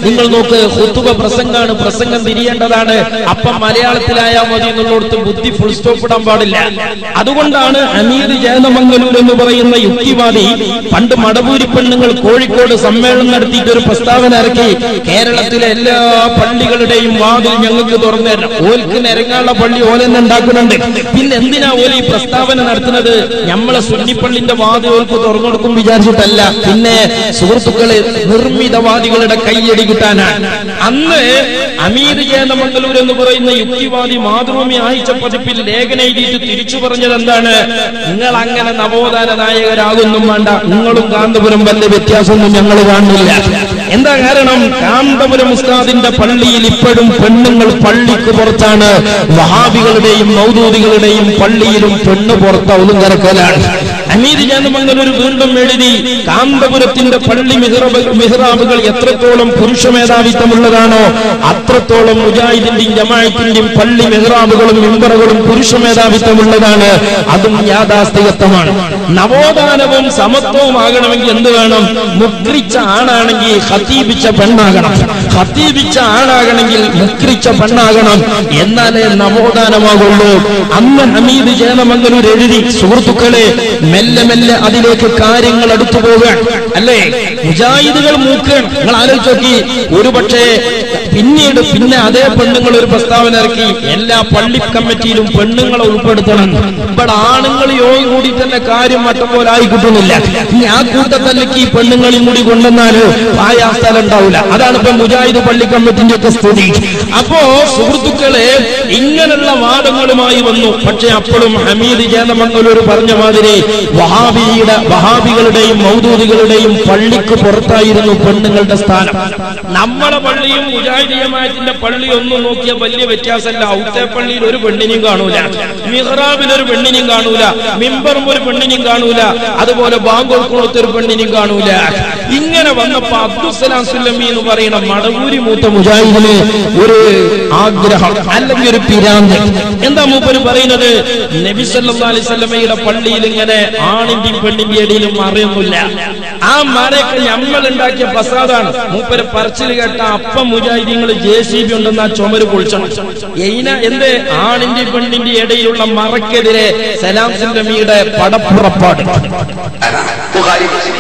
നിങ്ങൾ നോക്ക് ഹുത്തുബ പ്രസംഗാണ് പ്രസംഗം തിരിയേണ്ടതാണ് അപ്പം മലയാളത്തിലായാൽ മതി എന്നുള്ളിടത്ത് ബുദ്ധി ഫുൾ സ്റ്റോപ്പ് ഇടാൻ പാടില്ല അതുകൊണ്ടാണ് അമീർ ജയനമംഗലൂർ എന്ന് പറയുന്ന യുക്തിവാദി പണ്ട് മടവൂരി പെണ്ണുങ്ങൾ കോഴിക്കോട് സമ്മേളനം നടത്തിയിട്ട് ഒരു പ്രസ്താവന ഇറക്കി കേരളത്തിലെ എല്ലാ പള്ളികളുടെയും വാതിൽ ഞങ്ങൾക്ക് തുറന്നു തരണം ഓൽക്ക് നിരങ്ങാനുള്ള പള്ളി ഓലെന്നെ ഉണ്ടാക്കുന്നുണ്ട് പിന്നെ എന്തിനാ ഓല ഈ പ്രസ്താവന നടത്തുന്നത് നമ്മളെ സുന്നിപ്പള്ളിന്റെ വാതിൽ ഓൽക്ക് തുറന്നു കൊടുക്കും വിചാരിച്ചിട്ടല്ല പിന്നെ സുഹൃത്തുക്കളെ നിർമ്മിതവാദികളുടെ കൈയടി കിട്ടാനാണ് അന്ന് അമീർ ജയനമംഗലൂർ എന്ന് പറയുന്ന യുക്തിവാദി മാതൃഭൂമി ആഴ്ച പതിപ്പിൽ ലേഖനം എഴുതിയിട്ട് തിരിച്ചു പറഞ്ഞത് എന്താണ് നിങ്ങൾ അങ്ങനെ നവോത്ഥാന നായകരാകുന്നും വേണ്ട നിങ്ങളും കാന്തപുരം വലിയ വ്യത്യാസമൊന്നും ഞങ്ങൾ കാണുന്നില്ല എന്താ കാരണം കാന്തപുരം ഉസ്താദിന്റെ പള്ളിയിൽ ഇപ്പോഴും പെണ്ണുങ്ങൾ പള്ളിക്ക് പുറത്താണ് വഹാബികളുടെയും മൗദൂദികളുടെയും പള്ളിയിലും പെണ്ണ് പുറത്ത് ഒതുങ്ങരക്കലാണ് അമീർ ജാനമംഗലൂർ വീണ്ടും എഴുതി കാന്തപുരത്തിന്റെ പള്ളി മിഹ്റബ് മിഹ്റാബുകൾ എത്രത്തോളം പുരുഷ മേധാവിത്വമുള്ളതാണോ അത്രത്തോളം മുജാഹിദിന്റെയും ജമാഅത്തിന്റെയും പള്ളി മിഹ്റാബുകളും മിമ്പറുകളും പുരുഷ മേധാവിത്വമുള്ളതാണ് അതും യാഥാസ്ഥികത്വമാണ് നവോത്ഥാനവും സമത്വവും ആകണമെങ്കിൽ എന്ത് വേണം മുക്രിച്ച ആണാണെങ്കിൽ ഹത്തീപിച്ച പെണ്ണാകണം ഹത്തീപിച്ച ആണാകണമെങ്കിൽ മുക്രിച്ച പെണ്ണാകണം എന്നാലേ നവോത്ഥാനമാകുള്ളൂ അന്ന് ഹമീദ് ജയനമംഗലൂർ എഴുതി സുഹൃത്തുക്കളെ മെല്ലെ മെല്ലെ അതിലേക്ക് കാര്യങ്ങൾ അടുത്തു പോകാൻ അല്ലേ മുജാഹിദുകൾ മൂക്കുകയാണ് നിങ്ങൾ ആലോചിച്ച് നോക്കി ഒരു പക്ഷേ പിന്നീട് പിന്നെ അതേ പെണ്ണുങ്ങൾ ഒരു പ്രസ്താവന ഇറക്കി എല്ലാ പള്ളി കമ്മിറ്റിയിലും പെണ്ണുങ്ങളെ ഉൾപ്പെടുത്തണം ഇവിടെ ആണുങ്ങൾ യോഗം കൂടി തന്നെ കാര്യം മട്ടം പോലെ ആയി കിട്ടുന്നില്ല ഇനി ആ കൂട്ടത്തല്ലേക്ക് ഈ പെണ്ണുങ്ങളെയും കൂടി കൊണ്ടുവന്നാല് ആയ സ്ഥലം ഉണ്ടാവില്ല അതാണ് ഇപ്പൊ മുജാഹിദ് പള്ളി കമ്മിറ്റിന്റെ ഒക്കെ സ്ഥിതി അപ്പോ സുഹൃത്തുക്കളെ ഇങ്ങനെയുള്ള വാദങ്ങളുമായി വന്നു പക്ഷെ അപ്പോഴും ഹമീദ് ജയനമംഗലൂർ പറഞ്ഞ മാതിരി വഹാബിയുടെ വഹാബികളുടെയും മൗദൂദികളുടെയും പള്ളിക്ക് പുറത്തായിരുന്നു പെണ്ണുങ്ങളുടെ സ്ഥാനം നമ്മളെ പള്ളിയും മുജാഹിദ് ജമാഅത്തിന്റെ പള്ളി ഒന്നും നോക്കിയ വലിയ വ്യത്യാസമല്ല ഔത്തെ പള്ളിയിൽ ഒരു പെണ്ണിനെയും കാണൂല മിഹ്റാബിൽ ഒരു പെണ്ണിനെയും കാണൂല മിമ്പറും ഒരു പെണ്ണിനെയും കാണൂല അതുപോലെ ബാങ്കോൾക്കുളത്ത് ഒരു പെണ്ണിനെയും കാണൂല ഇങ്ങനെ വന്നപ്പോ അബ്ദുസലാം സുല്ലമി എന്ന് പറയുന്ന മടവൂരി മൂത്ത മുജാഹിദിന് ഒരു ആഗ്രഹം അല്ലെങ്കിൽ ഒരു പിരാന്ത് എന്താ മൂപ്പര് പറയുന്നത് നബി സല്ലല്ലാഹു അലൈഹി വസല്ലമയുടെ പള്ളിയിൽ ഇങ്ങനെ ആണിന്റെയും പെണ്ണിന്റെയും ഇടയിലും മറയൊന്നുമില്ല ആ മറയൊക്കെ നമ്മൾ ഉണ്ടാക്കിയ ഫസാദാണ് മൂപ്പര് പറച്ചിൽ കേട്ട അപ്പം മുജാഹിദീങ്ങൾ ജെ സി ബി ഉണ്ടെന്ന് ആ ചുമര് പൊളിച്ചണം എയിന എന്ത് ആണിന്റെ പെണ്ണിന്റെ ഇടയിലുള്ള മറക്കെതിരെ സലാം സുല്ലമിയുടെ പടപ്പുറപ്പാട് ബുഹാരി മുസ്ലിം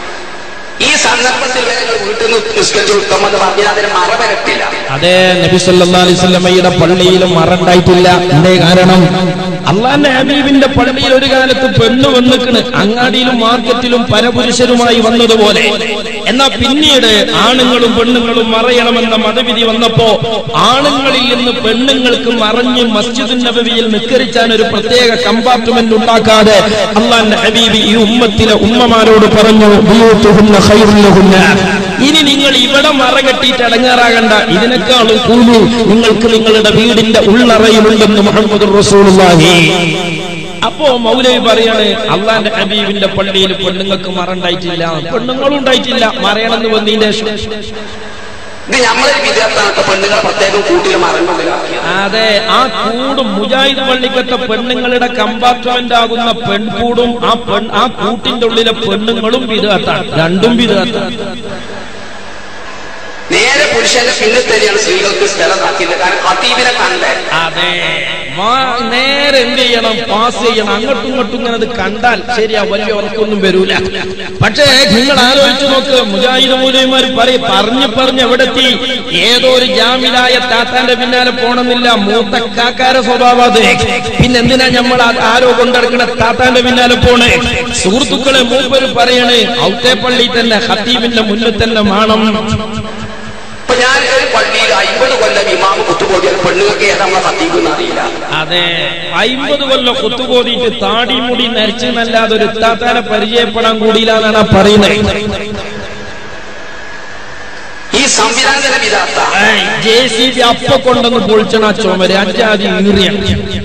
ഈ സന്ദർഭത്തിൽ വരെ നിങ്ങൾ വീട്ടിൽ നിന്ന് നിസ്കരിച്ചു ഉത്തമത് പറഞ്ഞാൽ അതിന് മറ വരട്ടില്ല അതെ നബി സല്ലല്ലാഹു അലൈഹി വസല്ലമയുടെ പള്ളിയിലും മറണ്ടായിട്ടില്ല എന്തേ കാരണം അള്ളാന്റെ ഹബീബിന്റെ പള്ളിയിൽ ഒരു കാലത്ത് പെണ്ണ് വന്നിക്കണ് അങ്ങാടിയിലും മാർക്കറ്റിലും പരപുരുഷരുമായി വന്നതുപോലെ എന്നാ പിന്നീട് ആണുങ്ങളും പെണ്ണുങ്ങളും മറയണമെന്ന മതവിധി വന്നപ്പോ ആണുങ്ങളിൽ നിന്ന് പെണ്ണുങ്ങൾക്ക് മറഞ്ഞ് മസ്ജിദ് നബവിയിൽ നിസ്കരിച്ചാൻ ഒരു പ്രത്യേക കമ്പാർട്ട്മെന്റ് ഉണ്ടാക്കാതെ അള്ളാന്റെ ഹബീബ് ഈ ഉമ്മത്തിലെ ഉമ്മമാരോട് പറഞ്ഞു ബിയൂത്തുഹുന്ന ഖൈറുൽ ലഹുന്ന. ഇനി നിങ്ങൾ ഇവിടെ മറ കെട്ടിയിട്ട് അടങ്ങാറാകണ്ട ഇതിനേക്കാളും കൂലി നിങ്ങൾക്ക് നിങ്ങളുടെ വീടിന്റെ ഉള്ളറയിലുണ്ടെന്ന് മുഹമ്മദ് റസൂലുള്ളാഹി അപ്പോ മൗലവി പറയാണ് അള്ളാന്റെ ഹബീബിന്റെ പള്ളിയിൽ പെണ്ണുങ്ങൾക്ക് മറണ്ടായിട്ടില്ല പെണ്ണുങ്ങളും ഉണ്ടായിട്ടില്ല മറയണമെന്ന് വന്നതിന്റെ ശേഷം ഇത് നമ്മളൊരു വിദ്യാർത്ഥികളൊക്കെ പെണ്ണുങ്ങൾ പ്രത്യേകം കൂട്ടിൽ മറന്നുള്ളിലാക്കി അതെ ആ കൂടും മുജാഹിദ് പള്ളിക്കത്തെ പെണ്ണുങ്ങളുടെ കമ്പാർട്ട്മെന്റ് ആകുന്ന പെൺകൂടും ആ പെൺ ആ കൂട്ടിന്റെ ഉള്ളിലെ പെണ്ണുങ്ങളും വിധത്താണ് രണ്ടും വിധത്താണ് നേരെ പുരുഷന്റെ പിന്നിൽ തന്നെയാണ് സ്ത്രീകൾക്ക് സ്ഥലം ആക്കിയത് കാരണം ഹത്തീബിനെ കണ്ടേ അതെ വാ- നേരെ എന്ത് ചെയ്യണം പാസ് ചെയ്യണം അങ്ങോട്ടും ഇങ്ങോട്ടും ഇങ്ങനെ അത് കണ്ടാൽ ശരിയാ വലിയ ഉറക്കൊന്നും വരൂല പക്ഷേ നിങ്ങൾ ആലോചിച്ചു നോക്ക് മുജാഹിദ് മൂലയന്മാർ പറയും പറഞ്ഞു പറഞ്ഞ് എവിടെത്തി ഏതോ ഒരു ജാമിലായ താത്താന്റെ പിന്നാലെ പോണമെന്നില്ല മൂത്ത കാക്കാര സ്വഭാവം അത് പിന്നെ എന്തിനാ നമ്മൾ ആ- ആരോ കൊണ്ടെടുക്കണ താത്താന്റെ പിന്നാലെ പോണേ സുഹൃത്തുക്കളെ മൂപ്പര് പറയണേ ഔത്തെ പള്ളി തന്നെ ഹത്തീബിന്റെ മുന്നിൽ തന്നെ വേണം ഇപ്പൊ ഞാൻ ഒരു പള്ളിയിൽ അമ്പത് കൊല്ലം ഇമാമ് കുത്തുപോടിയാൽ പെണ്ണുങ്ങൾക്ക് ഏതാ നമ്മളെ ഹത്തീബ് എന്ന് അറിയില്ല അതെ അയിമ്പത് കൊല്ലം കുത്തുകോതിയിട്ട് താടി മുടി നരച്ചെന്നല്ലാതെ ഒരു താത്താനെ പരിചയപ്പെടാൻ കൂടിയില്ല എന്നാണ് ആ പറയുന്നത് ഈ സംവിധാനത്തിന്റെ വിധാത്ത ജെ സി ബി അപ്പ കൊണ്ടൊന്ന് പൊളിച്ചണ ആ ചുമര് അഞ്ചാതി ഈറിയാണ്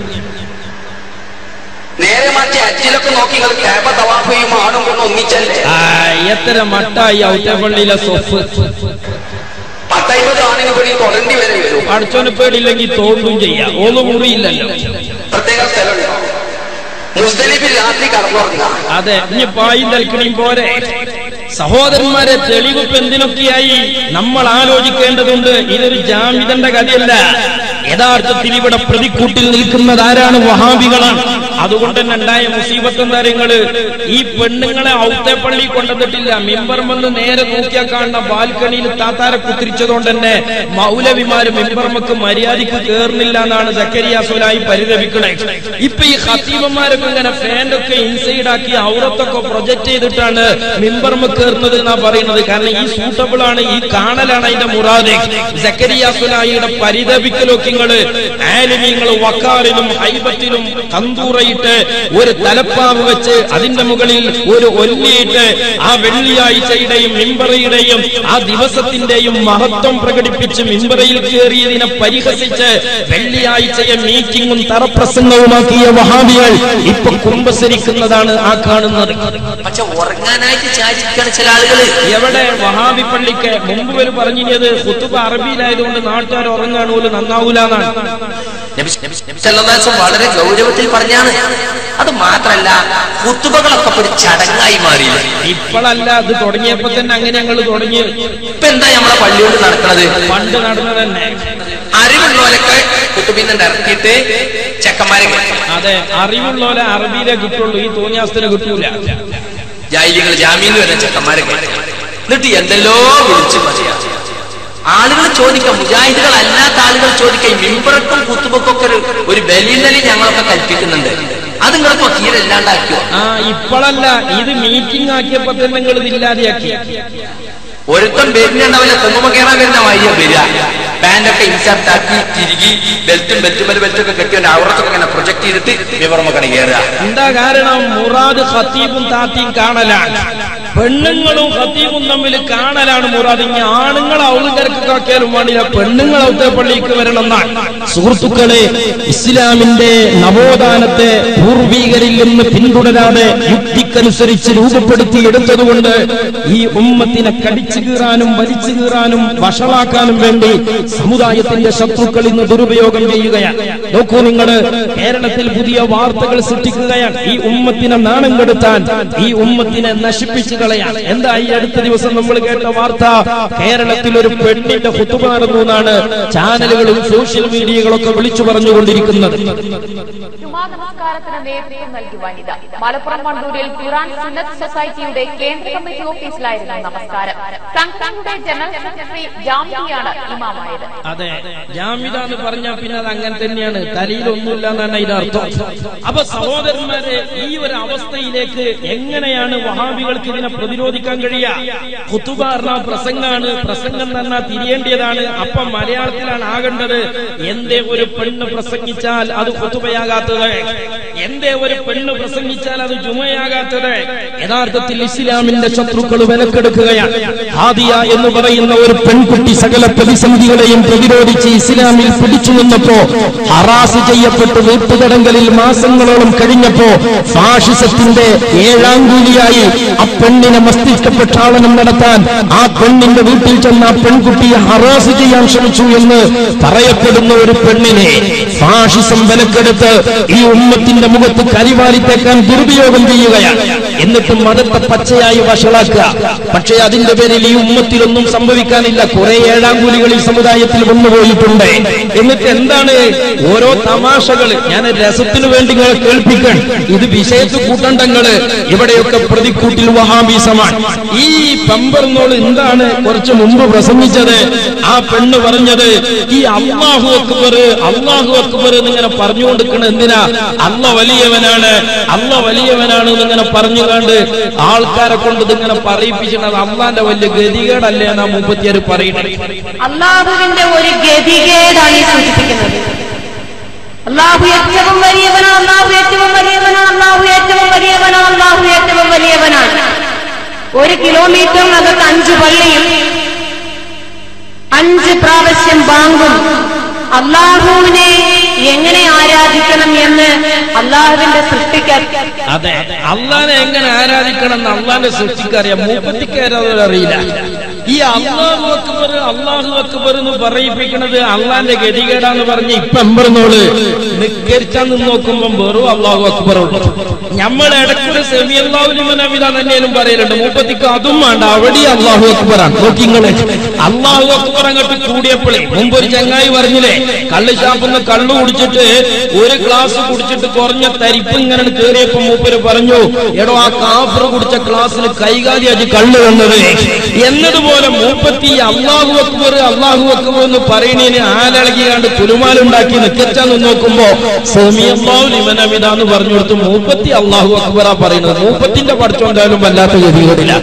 നേരെ മറ്റേ അജ്ജിലൊക്കെ നോക്കി നിങ്ങൾ കേബ തവാഫ് ചെയ്യും ആണും കൊണ്ട് ഒന്നിച്ചല്ലേ ആ, എത്ര മട്ടായി ഔറ്റപ്പള്ളിയിലെ സൊഫ് പത്തൈമ്പത് ആണിന് കൂടി തുടരേണ്ടി വരെ വരും അടച്ചോന് പേടില്ലെങ്കിൽ തോന്നും ചെയ്യാം ഓന്ന് മുറിയില്ലല്ലോ പ്രത്യേക സ്ഥലമുണ്ടോ മുസ്തലിഫിൽ രാത്രി കടന്നുറങ്ങുക അതെ ഇനി പായും തൽക്കണിയും പോരെ സഹോദരന്മാരെ തെളിവിപ്പ് എന്തിനൊക്കെയായി നമ്മൾ ആലോചിക്കേണ്ടതുണ്ട് ഇതൊരു ജാമിതന്റെ കഥയല്ല യഥാർത്ഥത്തിൽ ഇവിടെ പ്രതിക്കൂട്ടിൽ നിൽക്കുന്നത് ആരാണ് വഹാബികളാണ് അതുകൊണ്ട് തന്നെ ഉണ്ടായ മുസീബത്തും കാര്യങ്ങള് ഈ പെണ്ണുങ്ങളെ ഔത്തെ പള്ളി കൊണ്ടുവന്നിട്ടില്ല മിമ്പർമെന്ന് നേരെ നോക്കിയാൽ കാണുന്ന ബാൽക്കണിയിൽ താത്താരെ കുത്തിരിച്ചതുകൊണ്ട് തന്നെ മൗലവിമാര് മിമ്പർമക്ക് മര്യാദയ്ക്ക് കേറുന്നില്ല എന്നാണ് സക്കരിയാസുലായി പരിതപിക്കണേ ഇപ്പൊ ഈ ഹത്തീബന്മാരൊക്കെ ഇങ്ങനെ ഫാൻ്റെ ഒക്കെ ഇൻസൈഡ് ആക്കി ഔറത്തൊക്കെ പ്രൊജക്ട് ചെയ്തിട്ടാണ് മിമ്പർമ കേറുന്നത് എന്നാ പറയുന്നത് കാരണം ഈ സൂട്ടബിൾ ആണ് ഈ കാണലാണ് അതിന്റെ മുറാദ് സക്കരിയാസുലായിയുടെ പരിതപിക്കലൊക്കെ നിങ്ങള് ആലിമീങ്ങള് വക്കാറിലും ഹൈബത്തിലും തന്തൂറയിട്ട് ഒരു തലപ്പാവ് വെച്ച് അതിന്റെ മുകളിൽ ഒരു ഒല്ലിയിട്ട് ആ വെള്ളിയാഴ്ചയുടെയും മിമ്പറയുടെയും ആ ദിവസത്തിന്റെയും മഹത്വം പ്രകടിപ്പിച്ച് മിമ്പറയിൽ കയറിയതിനെ പരിഹസിച്ച് വെള്ളിയാഴ്ചയെ മീറ്റിംഗും തറപ്രസംഗവുമാക്കിയ വഹാബികൾ ഇപ്പൊ കുംഭസരിക്കുന്നതാണ് ആ കാണുന്നത് പക്ഷെ ഉറങ്ങാനായിട്ട് ചാരിക്കാണ് ചില ആളുകള് എവിടെ വഹാബി പള്ളിക്ക് മുമ്പ് വരെ പറഞ്ഞിരുന്നത് കുത്തുബ അറബിയിലായതുകൊണ്ട് നാട്ടുകാർ ഉറങ്ങാൻ പോലും നന്നാവൂല എന്നാണ് നബി- നബി സല്ലല്ലാഹു അലൈഹി വസല്ലം വളരെ ഗൗരവത്തിൽ പറഞ്ഞാണ് അത് മാത്രല്ല കുത്തുബകളൊക്കെ ഇപ്പൊ ഒരു ചടങ്ങായി മാറിയില്ല ഇപ്പോഴല്ല അത് തുടങ്ങിയപ്പോ തന്നെ അങ്ങനെ ഞങ്ങൾ തുടങ്ങി ഇപ്പൊ എന്താ നമ്മളെ പള്ളിയോട് നടക്കുന്നത് പണ്ട് നടന്നത് തന്നെ അറിവുള്ളവരൊക്കെ കുത്തുബിന്ന് ഇറക്കിയിട്ട് ചെക്കന്മാരെ കയറ്റും. അതെ അറിവുള്ളവരെ അറബിയിലെ കിട്ടുള്ളൂ ഈ തോന്നിയാസത്തിന് കിട്ടൂല ജാലികൾ ജാമീന് വരുന്ന ചെക്കന്മാരെ കയറ്റും. എന്നിട്ട് എന്തെല്ലോ വിളിച്ചു മതിയാ ആളുകൾ ചോദിക്കാം മുജാഹിദുകൾ അല്ലാത്ത ആളുകൾ ചോദിക്കാം മിമ്പറക്കും കുത്തുബക്കും ഒക്കെ ഒരു ഒരു ബലിന്നലി ഞങ്ങളൊക്കെ കൽപ്പിക്കുന്നുണ്ട് അത് നിങ്ങൾക്ക് തീരെ ഇല്ലാണ്ടാക്കിയോ ആ ഇപ്പോഴല്ല ഇത് മീറ്റിംഗ് ആക്കിയപ്പോ തന്നെ നിങ്ങൾ ഇത് ഇല്ലാതെയാക്കി ഒരുത്തം വരുന്നുണ്ടാവില്ല തെങ്ങുമ്പോ കയറാൻ വരുന്ന വഴിയ വരിക പാന്റൊക്കെ ഇൻസർട്ട് ആക്കി തിരികി ബെൽറ്റും ബെൽറ്റും ബെൽറ്റൊക്കെ കെട്ടി ഔറത്തൊക്കെ ഇങ്ങനെ പ്രൊജക്ട് ചെയ്തിട്ട് വിവരമൊക്കെ കയറുക എന്താ കാരണം മുറാദ് ഖത്തീബും താത്തിയും കാണലാണ് പെണ്ണുങ്ങളും ഖത്തീബും തമ്മിൽ കാണലാണ് മുറാദ് ഇനി ആണുങ്ങൾ ഔലികർക്കൊക്കെ ആക്കിയാലും വേണ്ടില്ല പെണ്ണുങ്ങൾ ഔത്തെ പള്ളിക്ക് വരണം എന്നാണ് സുഹൃത്തുക്കളെ ഇസ്ലാമിന്റെ നവോത്ഥാനത്തെ പൂർവീകരിൽ നിന്ന് പിന്തുടരാതെ യുക്തിക്കനുസരിച്ച് രൂപപ്പെടുത്തി എടുത്തതുകൊണ്ട് ഈ ഉമ്മത്തിനെ കടിച്ചു കീറാനും വലിച്ചു കീറാനും വഷളാക്കാനും വേണ്ടി സമുദായത്തിന്റെ ശത്രുക്കൾ ഇന്ന് ദുരുപയോഗം ചെയ്യുകയാണ് നോക്കൂ നിങ്ങൾ കേരളത്തിൽ പുതിയ വാർത്തകൾ സൃഷ്ടിക്കുകയാണ് ഈ ഉമ്മത്തിനെ നാണം കെടുത്താൻ ഈ ഉമ്മത്തിനെ നശിപ്പിച്ചു കളയാൻ എന്താ ഈ അടുത്ത ദിവസം നമ്മൾ കേട്ട വാർത്ത കേരളത്തിൽ ഒരു പെണ്ണിന്റെ ഹുത്തുബ നടന്നു എന്നാണ് ചാനലുകളും സോഷ്യൽ മീഡിയകളൊക്കെ വിളിച്ചു പറഞ്ഞുകൊണ്ടിരിക്കുന്നത് ജുമാ നമസ്കാരത്തിന് നേതൃത്വം നൽകി വനിത മലപ്പുറം വണ്ടൂരിൽ ഖുറാൻ സുന്നത്ത് സൊസൈറ്റിയുടെ കേന്ദ്ര കമ്മിറ്റി ഓഫീസിലായിരുന്നു നമസ്കാരം സംഘടനയുടെ ജനറൽ സെക്രട്ടറി ജാമിയാണ് ഇമാമായത് അതെ ജാമിത എന്ന് പറഞ്ഞാൽ പിന്നെ അത് അങ്ങനെ തന്നെയാണ് തലയിലൊന്നുമില്ല എന്നാണ് അതിന്റെ അർത്ഥം അപ്പൊ സഹോദരന്മാരെ ഈ ഒരു അവസ്ഥയിലേക്ക് എങ്ങനെയാണ് വഹാബികൾക്ക് ഇതിനെ പ്രതിരോധിക്കാൻ കഴിയുക കുത്തുബ പറഞ്ഞ പ്രസംഗാണ് പ്രസംഗം തന്നെ തിരിയേണ്ടതാണ് അപ്പം മലയാളത്തിലാണ് ആകേണ്ടത് എന്തേ ഒരു പെണ്ണ് പ്രസംഗിച്ചാൽ അത് കുത്തുബയാകാത്തത് എന്തേ ഒരു പെണ്ണ് പ്രസംഗിച്ചാൽ അത് ജുമയാകാത്തത് യഥാർത്ഥത്തിൽ ഇസ്ലാമിന്റെ ശത്രുക്കൾ വിലക്കെടുക്കുകയാണ് ഹാദിയ എന്ന് പറയുന്ന ഒരു പെൺകുട്ടി സകല പ്രതിസന്ധികളെയും പ്രതിരോധിച്ച് ഇസ്ലാമിൽ പിടിച്ചു നിന്നപ്പോ ഹറാസ് ചെയ്യപ്പെട്ട് വീട്ടുതടങ്കലിൽ മാസങ്ങളോളം കഴിഞ്ഞപ്പോ ഫാഷിസത്തിന്റെ ഏഴാം കൂലിയായി ആ പെണ്ണിനെ മസ്തിഷ്ക പ്രക്ഷാളനം നടത്താൻ ആ പെണ്ണിന്റെ വീട്ടിൽ ചെന്ന ആ പെൺകുട്ടിയെ ഹറാസ് ചെയ്യാൻ ശ്രമിച്ചു എന്ന് പറയപ്പെടുന്ന ഒരു പെണ്ണിനെ ഫാഷിസം വിലക്കെടുത്ത് ഈ ഉമ്മത്തിന്റെ മുഖത്ത് കരിവാരിത്തേക്കാൻ ദുരുപയോഗം ചെയ്യുകയാണ് എന്നിട്ട് മതത്തെ പച്ചയായി വഷളാക്കുക പക്ഷേ അതിന്റെ പേരിൽ ഈ ഉമ്മത്തിലൊന്നും സംഭവിക്കാനില്ല കുറെ ഏഴാം കൂലികൾ ഈ സമുദായത്തിൽ വന്നുപോയിട്ടുണ്ട് എന്നിട്ട് എന്താണ് ഓരോ തമാശകൾ ഞാൻ രസത്തിനു വേണ്ടി നിങ്ങളെ കേൾപ്പിക്കാൻ ഇത് വിഷയത്ത് കൂട്ടണ്ടങ്ങള് ഇവിടെയൊക്കെ പ്രതിക്കൂട്ടിൽ വഹാബീസമാണ് ഈ പമ്പർന്നോൾ എന്താണ് കുറച്ച് മുമ്പ് പ്രസംഗിച്ചത് ആ പെണ്ണ് പറഞ്ഞത് ഈ അള്ളാഹു അക്ബർ അള്ളാഹു അക്ബർ എന്നിങ്ങനെ പറഞ്ഞു കൊടുക്കണ എന്തിനാ അല്ല വലിയവനാണ് അല്ല വലിയവനാണ് എന്നിങ്ങനെ പറഞ്ഞുകൊണ്ട് ആൾക്കാരെ കൊണ്ട് ഇതിങ്ങനെ പറയിപ്പിച്ചിട്ട് അള്ളാന്റെ വലിയ ഗതികേടല്ലേ എന്നാ മുപ്പത്തിയാറ് പറയുന്നത് അള്ളാഹുവിന്റെ ഒരു ഗതികേടാണ് ഈ സൂചിപ്പിക്കുന്നത് അള്ളാഹു ഏറ്റവും വലിയവനാണ് അള്ളാഹു ഏറ്റവും വലിയവനാണ് അള്ളാഹു ഏറ്റവും വലിയവനാണ് അള്ളാഹു ഏറ്റവും വലിയവനാണ് ഒരു കിലോമീറ്ററിനകത്ത് അഞ്ച് പള്ളിയും അഞ്ച് പ്രാവശ്യം ബാങ്കും അള്ളാഹുവിനെ എങ്ങനെ ആരാധിക്കണം എന്ന് അള്ളാഹുവിന്റെ സൃഷ്ടിക്ക് അതെ അള്ളാനെ എങ്ങനെ ആരാധിക്കണം എന്ന് അള്ളാന്റെ സൃഷ്ടിക്കറിയാം മൂപ്പത്തിക്ക് ആരാധന അറിയില്ല ഈ അള്ളാഹു അക്ബർ അള്ളാഹു അക്ബർ എന്ന് പറയിപ്പിക്കുന്നത് അള്ളാന്റെ ഗതികേടാന്ന് പറഞ്ഞ് ഇപ്പൊ എമ്പറന്നോള് നിക്കരിച്ചാൻ നിന്ന് നോക്കുമ്പോ വെറും അള്ളാഹു അക്ബർ ഉള്ളു നമ്മൾ ഇടയ്ക്കൊരു സെമി അള്ളാഹുലിമനവിത തന്നെയും പറയലുണ്ട് മൂപ്പത്തിക്ക് അതും വേണ്ട അവിടെ അള്ളാഹു അക്ബറാണ് നോക്കി നിങ്ങള് അള്ളാഹു അക്ബർ അങ്ങോട്ട് കൂടിയപ്പോഴേ മുമ്പ് ഒരു ചങ്ങായി പറഞ്ഞില്ലേ കള്ള് ഷാപ്പിന്ന് കള്ളു കുടിച്ചിട്ട് ഒരു ഗ്ലാസ് കുടിച്ചിട്ട് കുറഞ്ഞ തരിപ്പ് ഇങ്ങനെ കേറിയപ്പോ മൂപ്പര് പറഞ്ഞു എടോ ആ കാഫർ കുടിച്ച ക്ലാസ്സിൽ കൈകാലിയാക്കി കള്ളു വന്നത് എന്നതുപോലെ മൂപ്പത്തി അള്ളാഹു അക്ബർ അള്ളാഹു അക്ബർ എന്ന് പറയുന്നതിന് ആലളകിയാണ്ട് കുലുമാലുണ്ടാക്കി നിക്കച്ചാന്ന് നോക്കുമ്പോ സെമി അള്ളാഹു ലിമനമിത എന്ന് പറഞ്ഞു കൊടുത്തു മൂപ്പത്തി അള്ളാഹു അക്ബറാ പറയുന്നത് മൂപ്പത്തിന്റെ പഠിച്ചോണ്ടായാലും വല്ലാത്ത ഗതികളില്ല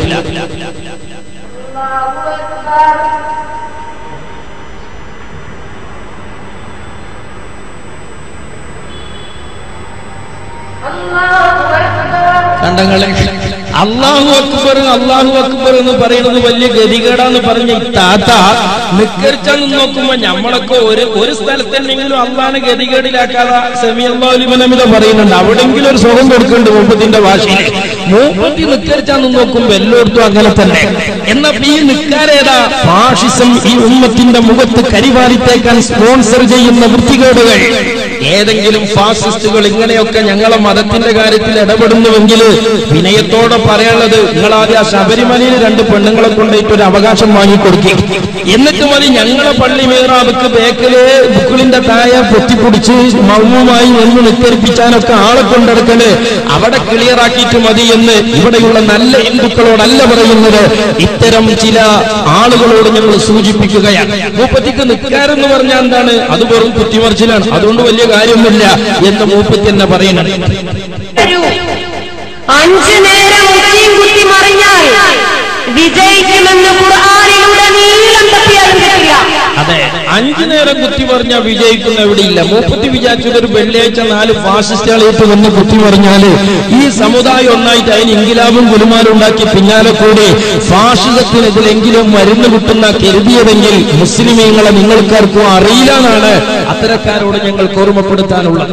കണ്ടങ്ങളെ അള്ളാഹു അക്ബർ അള്ളാഹു അക്ബർ എന്ന് പറയുന്നത് വലിയ ഗതികേടാന്ന് പറഞ്ഞ ഈ താത്ത നിക്കരിച്ചാന്ന് നോക്കുമ്പോ നമ്മളൊക്കെ ഒരു ഒരു സ്ഥലത്തെങ്കിലും അള്ളാഹനെ ഗതികേടിലാക്കാതെ സെമി അള്ളാഹുലിമനമിത പറയുന്നുണ്ട് അവിടെങ്കിലും ഒരു സുഖം കൊടുക്കുന്നുണ്ട് മൂപ്പത്തിന്റെ ഭാഷയിൽ മൂപ്പത്തി നിക്കരിച്ചാന്ന് നോക്കുമ്പോ എല്ലായിടത്തും അങ്ങനെ തന്നെ എന്നാ ഈ നിക്കാരേതാ ഫാഷിസം ഈ ഉമ്മത്തിന്റെ മുഖത്ത് കരിവാരിത്തേക്കാൻ സ്പോൺസർ ചെയ്യുന്ന വൃത്തികേടുകൾ ഏതെങ്കിലും ഫാസിസ്റ്റുകൾ ഇങ്ങനെയൊക്കെ ഞങ്ങളെ മതത്തിന്റെ കാര്യത്തിൽ ഇടപെടുന്നുവെങ്കിൽ വിനയത്തോടെ പറയാനുള്ളത് നിങ്ങൾ ആദ്യം ആ ശബരിമലയിൽ രണ്ട് പെണ്ണുങ്ങളെ കൊണ്ടുപോയിട്ട് ഒരു അവകാശം വാങ്ങിക്കൊടുക്കുക എന്നിട്ട് മതി ഞങ്ങളെ പള്ളി മേറാബിക്ക് ബേക്കില് ബുക്കിളിന്റെ താഴെ പൊത്തിപ്പൊടിച്ച് മൗനമായി നിന്ന് നിസ്കരിപ്പിച്ചാനൊക്കെ ആളെ കൊണ്ടെടുക്കല് അവിടെ ക്ലിയർ ആക്കിയിട്ട് മതി എന്ന് ഇവിടെയുള്ള നല്ല ഹിന്ദുക്കളോടല്ല പറയുന്നത് ഇത്തരം ചില ആളുകളോട് ഞങ്ങൾ സൂചിപ്പിക്കുകയാണ് മൂപ്പത്തിക്ക് നിൽക്കാരെന്ന് പറഞ്ഞാൽ എന്താണ് അത് വെറും കുത്തിമറിച്ചിലാണ് അതുകൊണ്ട് വലിയ കാര്യമൊന്നുമില്ല എന്ന് മൂപ്പത്തി തന്നെ പറയുന്നത് ഒരു അഞ്ചു നേരം ഉച്ചയും കുത്തി മറിഞ്ഞാൽ വിജയിക്കുമെന്ന് ഖുർആാനിലൂടെ നീളം തപ്പിയാലും കിട്ടില്ല അതെ അഞ്ചു നേരം കുത്തി പറഞ്ഞാൽ വിജയിക്കുന്ന എവിടെയില്ല മൂപ്പത്തി വിചാരിച്ചത് ഒരു വെള്ളിയാഴ്ച നാല് ഫാസിസ്റ്റുകളായിട്ട് വന്ന് കുത്തി പറഞ്ഞാല് ഈ സമുദായം ഒന്നായിട്ട് അതിന് ഇൻകിലാബും ഗുരുമാരും ഉണ്ടാക്കി പിന്നാലെ കൂടി ഫാഷിസത്തിനെതിരെങ്കിലും മരുന്ന് കിട്ടുന്ന കരുതിയതെങ്കിൽ മുസ്ലിമീങ്ങളെ നിങ്ങൾക്കാർക്കും അറിയില്ല എന്നാണ് അത്തരക്കാരോട് ഞങ്ങൾക്ക് ഓർമ്മപ്പെടുത്താനുള്ളത്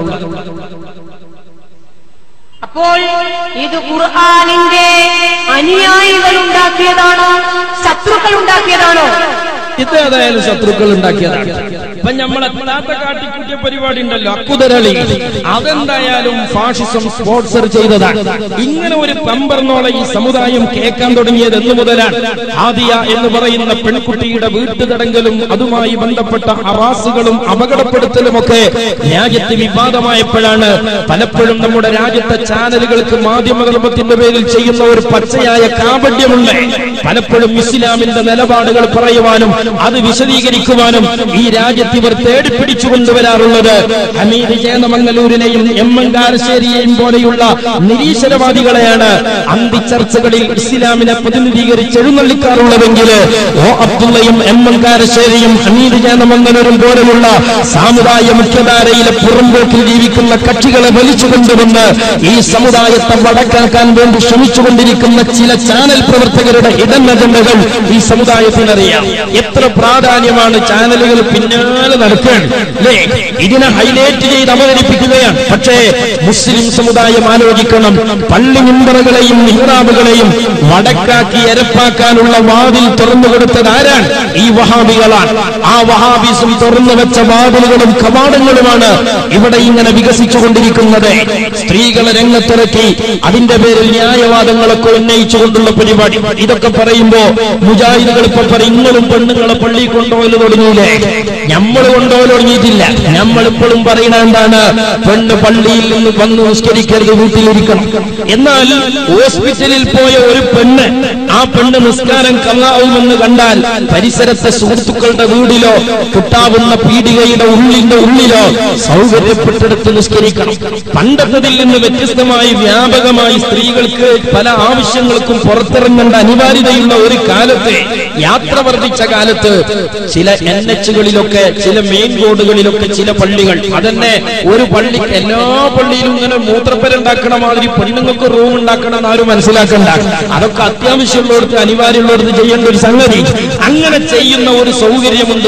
അപ്പോൾ ഇത് ഖുർആാനിന്റെ അനുയായികൾ ഉണ്ടാക്കിയതാണോ ശത്രുക്കൾ ഉണ്ടാക്കിയതാണോ ഇത് ഏതായാലും ശത്രുക്കൾ ഉണ്ടാക്കിയതാണ് ഇപ്പൊ നമ്മൾ എത്താത്ത കാട്ടിക്കൂട്ടിയ പരിപാടി ഉണ്ടല്ലോ അക്കുതരളി അതെന്തായാലും ഫാഷിസം സ്പോൺസർ ചെയ്തതാണ് ഇങ്ങനെ ഒരു പമ്പർന്നോളെ ഈ സമുദായം കേൾക്കാൻ തുടങ്ങിയത് എന്ന് മുതലാണ് ആദിയ എന്ന് പറയുന്ന പെൺകുട്ടിയുടെ വീട്ടുതടങ്കലും അതുമായി ബന്ധപ്പെട്ട ഹറാസുകളും അപകടപ്പെടുത്തലും ഒക്കെ രാജ്യത്ത് വിവാദമായപ്പോഴാണ് പലപ്പോഴും നമ്മുടെ രാജ്യത്തെ ചാനലുകൾക്ക് മാധ്യമകർമ്മത്തിന്റെ പേരിൽ ചെയ്യുന്ന ഒരു പച്ചയായ കാപട്യമുണ്ട് പലപ്പോഴും ഇസ്ലാമിന്റെ നിലപാടുകൾ പറയുവാനും അത് വിശദീകരിക്കുവാനും ഈ രാജ്യത്ത് ഇവർ തേടിപ്പിടിച്ചു കൊണ്ടുവരാറുള്ളത് ഹമീദ് ജയനമംഗലൂരിനെയും എം എൻ കാരശ്ശേരിയെയും പോലെയുള്ള നിരീശ്വരവാദികളെയാണ് അന്തിച്ചർച്ചകളിൽ ഇസ്ലാമിനെ പ്രതിനിധീകരിച്ച് എഴുന്നള്ളിക്കാറുള്ളതെങ്കിൽ ഓ അബ്ദുള്ളയും എം എൻ കാരശ്ശേരിയും ഹമീദ് ജയനമംഗലൂരും പോലെയുള്ള സാമുദായ മുഖ്യധാരയിലെ പുറംപോക്കിൽ ജീവിക്കുന്ന കക്ഷികളെ വലിച്ചു കൊണ്ടുവന്ന് ഈ സമുദായത്തെ വടക്കാക്കാൻ വേണ്ടി ശ്രമിച്ചുകൊണ്ടിരിക്കുന്ന ചില ചാനൽ പ്രവർത്തകരുടെ ഹിഡൻ അജണ്ടകൾ ഈ സമുദായത്തിനറിയാം എത്ര പ്രാധാന്യമാണ് ചാനലുകൾ പിന്നാലെ നടക്കുകയാണ് അല്ലേ ഇതിനെ ഹൈലൈറ്റ് ചെയ്ത് അവതരിപ്പിക്കുകയാണ് പക്ഷേ മുസ്ലിം സമുദായം ആലോചിക്കണം പള്ളി മിമ്പറുകളെയും മിഹ്റാബുകളെയും വടക്കാക്കി എരപ്പാക്കാനുള്ള വാതിൽ തുറന്നു കൊടുത്തത് ആരാണ് ഈ വഹാബികളാണ് ആ വഹാബിസം തുറന്നു വെച്ച വാതിലുകളും കവാടങ്ങളുമാണ് ഇവിടെ ഇങ്ങനെ വികസിച്ചുകൊണ്ടിരിക്കുന്നത് സ്ത്രീകളെ രംഗത്തിറക്കി അതിന്റെ പേരിൽ ന്യായവാദങ്ങളൊക്കെ ഉന്നയിച്ചുകൊണ്ടുള്ള പരിപാടി ഇതൊക്കെ പറയുമ്പോ മുജാഹിദുകൾ ഇപ്പൊ പറയും ഇങ്ങളും പെണ്ണുങ്ങളെ പള്ളി കൊണ്ടുപോകല് തുടങ്ങിയില്ലേ നമ്മൾ കൊണ്ടുപോകൽ തുടങ്ങിയിട്ടില്ല നമ്മൾ ഇപ്പോഴും പറയുന്ന എന്താണ് പെണ്ണ് പള്ളിയിൽ നിന്ന് വന്ന് നിസ്കരിക്കരുത് വീട്ടിലിരിക്കണം എന്നാൽ ഹോസ്പിറ്റലിൽ പോയ ഒരു പെണ്ണ് ആ പെണ്ണ് നിസ്കാരം കള്ളാവുമെന്ന് കണ്ടാൽ പരിസരത്തെ സുഹൃത്തുക്കളുടെ വീടിലോ കിട്ടാവുന്ന പീടികയുടെ ഉള്ളിന്റെ ഉള്ളിലോ സൗകര്യപ്പെട്ടെടുത്ത് നിസ്കരിക്കണം പണ്ടത്തതിൽ നിന്ന് വ്യത്യസ്തമായി വ്യാപകമായി സ്ത്രീകൾക്ക് പല ആവശ്യങ്ങൾക്കും പുറത്തിറങ്ങേണ്ട അനിവാര്യതയുള്ള ഒരു കാലത്ത് യാത്ര വർദ്ധിച്ച കാലത്ത് ചില എൻ എച്ചുകളിലൊക്കെ ചില മെയിൻ റോഡുകളിലൊക്കെ ചില പള്ളികൾ അതന്നെ ഒരു പള്ളി എല്ലാ പള്ളിയിലും ഇങ്ങനെ മൂത്രപ്പരുണ്ടാക്കണ മാതിരി പെണ്ണുങ്ങൾക്ക് റൂം ഉണ്ടാക്കണം എന്ന് ആരും മനസ്സിലാക്കണ്ട അതൊക്കെ അത്യാവശ്യമുള്ളിടത്ത് അനിവാര്യമുള്ളിടത്ത് ചെയ്യേണ്ട ഒരു സംഗതി അങ്ങനെ ചെയ്യുന്ന ഒരു സൗകര്യമുണ്ട്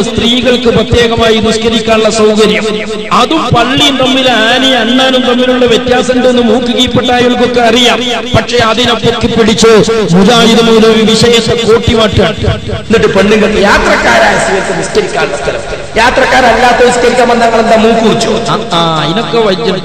സ്ത്രീകൾക്ക് പ്രത്യേകമായി നിസ്കരിക്കാനുള്ള സൗകര്യം അതും പള്ളിയും തമ്മിൽ ആനയും അണ്ണാനും തമ്മിലുള്ള വ്യത്യാസമുണ്ടെന്ന് മൂക്ക് കീപ്പട്ടായവർക്കൊക്കെ അറിയാം പക്ഷെ അതിനെ പൊക്കി പിടിച്ചു മുജാഹിദ് മൗലവി വിഷയത്തെ കൂട്ടിമാറ്റാൻ എന്നിട്ട് പെണ്ണുങ്ങൾ യാത്രക്കാരായ സ്ത്രീകൾക്ക് നിസ്കരിക്കാനുള്ള സ്ഥലം യാത്രക്കാരല്ലാത്ത നിസ്കരിക്കാൻ വന്നാൽ എന്താ മൂക്ക് കുറിച്ചു ആ ഇതിനൊക്കെ വൈദ്യം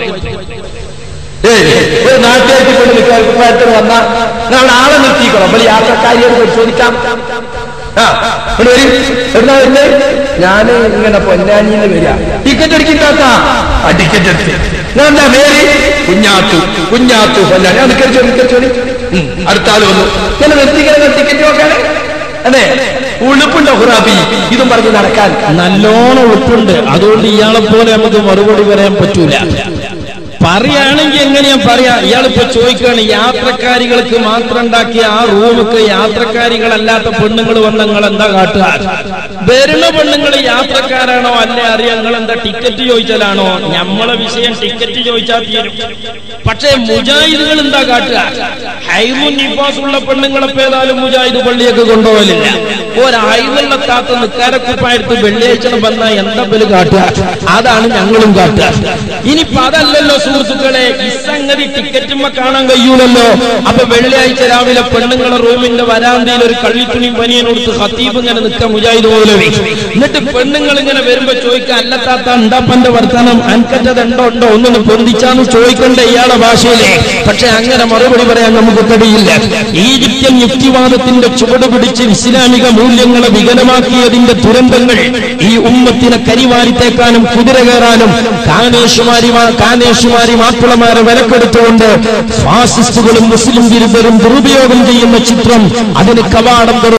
ഒരു നാട്ടുകാർക്ക് കൊണ്ട് നിൽക്കാൻ വന്ന നമ്മൾ ആളെ നിർത്തിക്കണം നമ്മൾ യാത്രക്കാരിയോട് പരിശോധിക്കാം ആ ഇവിടെ വരി. എവിടുന്നാ വരുന്നത് ഞാന് ഇങ്ങനെ പൊന്നാനിന്ന് വരിക ടിക്കറ്റ് അടിക്കിട്ടാത്ത ആ ടിക്കറ്റ് എടുത്ത് ഞാൻ എന്താ പേര് കുഞ്ഞാത്തു കുഞ്ഞാത്തു പൊന്നാനി ആ നിക്കരിച്ചോ നിക്കരിച്ചോടി അടുത്ത ആള് വന്നു ഇങ്ങനെ നിർത്തിക്കുന്ന ടിക്കറ്റ് നോക്കാണ് അതെ ഉളുപ്പുണ്ടോ ഹുറാബി ഇതും പറഞ്ഞ് നടക്കാൻ നല്ലോണം ഉൾപ്പുണ്ട് അതുകൊണ്ട് ഇയാളെ പോലെ നമുക്ക് മറുപടി പറയാൻ പറ്റൂല പറയുകയാണെങ്കിൽ എങ്ങനെയാ പറയാ ഇയാളിപ്പോ ചോദിക്കുകയാണ് യാത്രക്കാരികൾക്ക് മാത്രം ഉണ്ടാക്കിയ ആ റൂമൊക്കെ യാത്രക്കാരികളല്ലാത്ത പെണ്ണുങ്ങൾ വന്ന നിങ്ങൾ എന്താ കാട്ടുക വരുന്ന പെണ്ണുങ്ങൾ യാത്രക്കാരാണോ അല്ലേ അറിയാം നിങ്ങൾ എന്താ ടിക്കറ്റ് ചോദിച്ചാലാണോ നമ്മളെ വിഷയം ടിക്കറ്റ് ചോദിച്ചാൽ തീരും പക്ഷേ മുജാഹിദുകൾ എന്താ കാട്ടുക ഹൈമുൻ നിഫാസ് ഉള്ള പെണ്ണുങ്ങളെ ഏതായാലും മുജാഹിദ് പള്ളിയൊക്കെ കൊണ്ടുപോകലില്ല ഒരായുമെത്താത്ത നിക്കാരക്കുപ്പായടുത്ത് വെള്ളിയാഴ്ച വന്ന എന്താ പേര് കാട്ടുക അതാണ് ഞങ്ങളും കാട്ടുക ഇനിയിപ്പോ അതല്ലല്ലോ സുഹൃത്തുക്കളെ ഈ സംഗതി ടിക്കറ്റുമ്മ കാണാൻ കഴിയൂലല്ലോ അപ്പൊ വെള്ളിയാഴ്ച രാവിലെ പെണ്ണുങ്ങളെ റൂമിന്റെ വരാന്തയിൽ ഒരു കള്ളിത്തുണിയും പനിയൻ കൊടുത്ത് ഹത്തീബ് ഇങ്ങനെ നിൽക്കാൻ മുജാഹിദ് മൗലവി എന്നിട്ട് പെണ്ണുങ്ങൾ ഇങ്ങനെ വരുമ്പോ ചോദിക്കാൻ അല്ലത്താത്ത ഉണ്ടാപ്പന്റെ വർത്തനം അൻകറ്റത് ഉണ്ടോ ഉണ്ടോ ഒന്നൊന്ന് പൊന്തിച്ചാന്ന് ചോദിക്കണ്ടേ ഇയാളെ ഭാഷയിലെ പക്ഷെ അങ്ങനെ മറുപടി പറയാൻ നമുക്ക് കഴിയില്ല ഈജിപ്ത്യൻ യുക്തിവാദത്തിന്റെ ചുവട് പിടിച്ച് ഇസ്ലാമിക മൂല്യങ്ങളെ വികലമാക്കിയതിന്റെ ദുരന്തങ്ങൾ ഈ ഉമ്മത്തിനെ കരിവാരിത്തേക്കാനും കുതിര കയറാനും കാനേഷുമാരി കാനേഷുമാരി മാപ്പിളമാരെ വിലക്കെടുത്തുകൊണ്ട് ഫാസിസ്റ്റുകളും മുസ്ലിം വിരുദ്ധരും ദുരുപയോഗം ചെയ്യുന്ന ചിത്രം അതിന് കവാടം തുറ